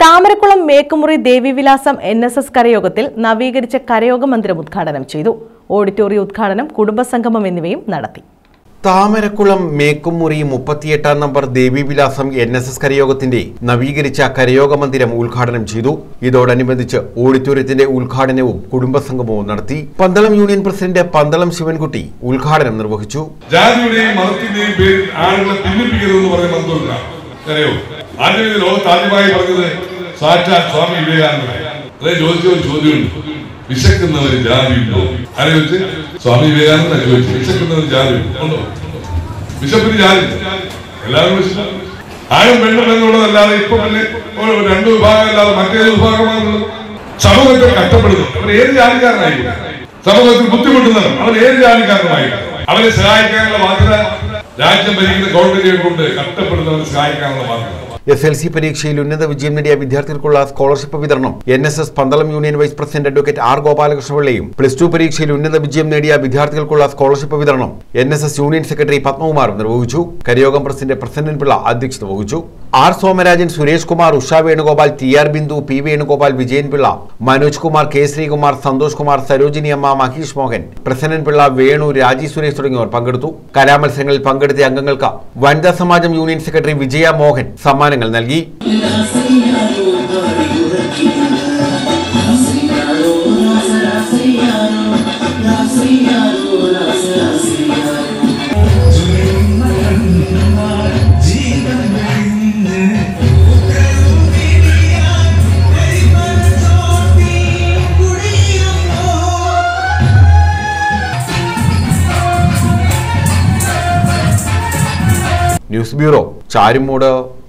Thamarakulam Mekkumuri Devivilasam N S S കരയോഗത്തിൽ നവീകരിച്ച കരയോഗ മന്ദിരം ഉദ്ഘാടനം ചെയ്തു ഓഡിറ്റോറിയം ഉദ്ഘാടനം കുടുംബസംഗമം എന്നിവയും നടത്തി താമരക്കുളം മേക്കുമുറി മുപ്പത്തിയെട്ടാം number Devivilasam N S S കരയോഗത്തിന്റെ നവീകരിച്ച കരയോഗ മന്ദിരം ഉദ്ഘാടനം ചെയ്തു ഇതോടനുബന്ധിച്ച് ഓഡിറ്റോറിയത്തിന്റെ ഉദ്ഘാടനവും കുടുംബസംഗമവും നടത്തി പന്തളം യൂണിയൻ പ്രസിഡന്റ് പന്തളം ശിവൻകുട്ടി ഉദ്ഘാടനം നിർവഹിച്ചു ജാതിയുടെയും മതത്തിന്റെയും പേരിൽ ആളുകളെ ഭിന്നിപ്പിക്കരുതെന്ന് പറയുന്ന മന്ത്രമില്ല അറിയോ ആദ്യം ഇത് ലോകത്ത് ആദ്യമായി പറഞ്ഞത് സാക്ഷാൽ സ്വാമി വിവേകാനന്ദൻ അതേ ചോദിച്ച ഒരു ചോദ്യമുണ്ട് വിശക്കുന്നവര് ജാതിയുണ്ടോ ആരെ ചോദിച്ച് സ്വാമി വിവേകാനന്ദൻ ചോദിച്ചു വിശക്കുന്നവര് ജാതി ഉണ്ടോ വിശപ്പിന് ജാതി എല്ലാവരും വിശപ്പ് ആരും പെണ്ണും എന്നുള്ളതല്ലാതെ ഇപ്പൊ തന്നെ ഒരു രണ്ട് വിഭാഗം അല്ലാതെ മറ്റേത് വിഭാഗമാണുള്ളത് സമൂഹത്തെ കഷ്ടപ്പെടുന്നു അവർ ഏത് ജാതിക്കാരനായിരിക്കും സമൂഹത്തിൽ ബുദ്ധിമുട്ടുന്നവർ അവർ ഏത് ജാതിക്കാരനായിരിക്കും അവരെ സഹായിക്കാനുള്ള ബാധ്യത രാജ്യം ഭരിക്കുന്ന ഗവൺമെന്റുകൾ കൊണ്ട് കഷ്ടപ്പെടുന്നവരെ സഹായിക്കാനുള്ള ബാധ്യത എസ് എൽ സി പരീക്ഷയിൽ ഉന്നത വിജയം നേടിയ വിദ്യാർത്ഥികൾക്കുള്ള സ്കോളർഷിപ്പ് വിതരണം N S S Pandalam union vice president advocate R ഗോപാലകൃഷ്ണപിള്ളയും പ്ലസ് ടു പരീക്ഷയിൽ ഉന്നത വിജയം നേടിയ വിദ്യാർത്ഥികൾക്കുള്ള സ്കോളർഷിപ്പ് വിതരണം N S S union secretary പത്മകുമാറും നിർവഹിച്ചു കരിയോഗം പ്രസിഡന്റ് പ്രസന്നൻ പിള്ള അധ്യക്ഷത വഹിച്ചു R Somarajan Suresh Kumar Usha Venugopal T R Bindu P Venugopal Vijayan Pillai Manoj Kumar K Sreekumar Santhosh Kumar Sarojini Amma Mahesh Mohan Prasannan Pillai Venu രാജി സുരേഷ് തുടങ്ങിയവർ പങ്കെടുത്തു കലാമത്സരങ്ങളിൽ പങ്കെടുത്ത അംഗങ്ങൾക്ക് വനിതാ സമാജം യൂണിയൻ സെക്രട്ടറി വിജയ മോഹൻ സമ്മാനങ്ങൾ നൽകി ന്യൂസ് ബ്യൂറോ ചാരുമൂട്